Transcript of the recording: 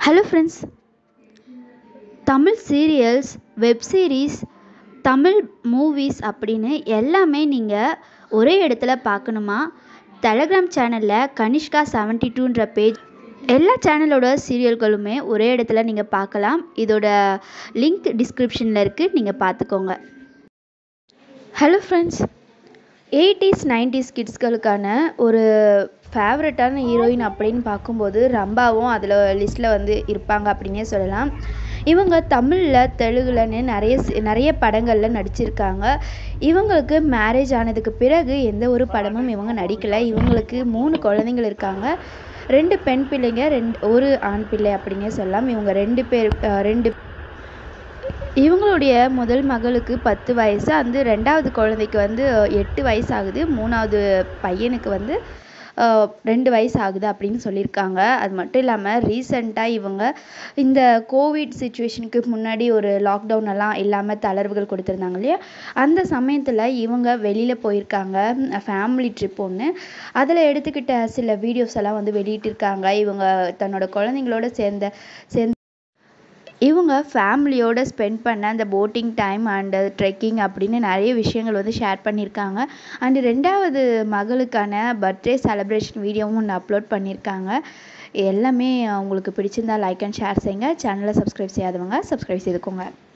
hello friends Tamil serials web series Tamil movies அப்படின்னு எல்லாமே நீங்கள் ஒரே இடத்துல பார்க்கணுமா டெலகிராம் சேனலில் கனிஷ்கா செவன்ட்டி டூன்ற பேஜ் எல்லா சேனலோட சீரியல்களுமே ஒரே இடத்துல நீங்கள் பார்க்கலாம் இதோட லிங்க் டிஸ்கிரிப்ஷனில் இருக்குது நீங்கள் பார்த்துக்கோங்க ஹலோ ஃப்ரெண்ட்ஸ் எயிட்டிஸ் நைன்டிஸ் கிட்ஸ்களுக்கான ஒரு ஃபேவரட்டான ஹீரோயின் அப்படின்னு பார்க்கும்போது ரம்பாவும் அதில் லிஸ்ட்டில் வந்து இருப்பாங்க அப்படின்னே சொல்லலாம் இவங்க தமிழில் தெலுங்குலன்னு நிறைய நிறைய படங்களில் நடிச்சிருக்காங்க இவங்களுக்கு மேரேஜ் ஆனதுக்கு பிறகு எந்த ஒரு படமும் இவங்க நடிக்கலை இவங்களுக்கு மூணு குழந்தைங்கள் இருக்காங்க ரெண்டு பெண் பிள்ளைங்க ரெண்டு ஒரு ஆண் பிள்ளை அப்படின்னே சொல்லலாம் இவங்க ரெண்டு பேர் ரெண்டு இவங்களுடைய முதல் மகளுக்கு பத்து வயசு அந்த ரெண்டாவது குழந்தைக்கு வந்து எட்டு வயசு ஆகுது மூணாவது பையனுக்கு வந்து ரெண்டு வயசு ஆகுது அப்படின்னு சொல்லியிருக்காங்க அது மட்டும் இல்லாமல் ரீசெண்டாக இவங்க இந்த கோவிட் சுச்சுவேஷனுக்கு முன்னாடி ஒரு லாக்டவுன் எல்லாம் இல்லாமல் தளர்வுகள் கொடுத்துருந்தாங்க இல்லையா அந்த சமயத்தில் இவங்க வெளியில் போயிருக்காங்க ஃபேமிலி ட்ரிப் ஒன்று அதில் எடுத்துக்கிட்ட சில வீடியோஸ் எல்லாம் வந்து வெளியிட்டிருக்காங்க இவங்க தன்னோட குழந்தைங்களோட சேர்ந்த சேர்ந்து இவங்க ஃபேமிலியோடு ஸ்பெண்ட் பண்ண அந்த போட்டிங் டைம் அண்டு ட்ரெக்கிங் அப்படின்னு நிறைய விஷயங்கள் வந்து ஷேர் பண்ணியிருக்காங்க அண்டு ரெண்டாவது மகளுக்கான பர்த்டே செலப்ரேஷன் வீடியோவும் ஒன்று அப்லோட் பண்ணியிருக்காங்க எல்லாமே உங்களுக்கு பிடிச்சிருந்தா லைக் அண்ட் ஷேர் செய்யுங்க சேனலை சப்ஸ்கிரைப் செய்யாதவங்க சப்ஸ்கிரைப் செய்துக்கோங்க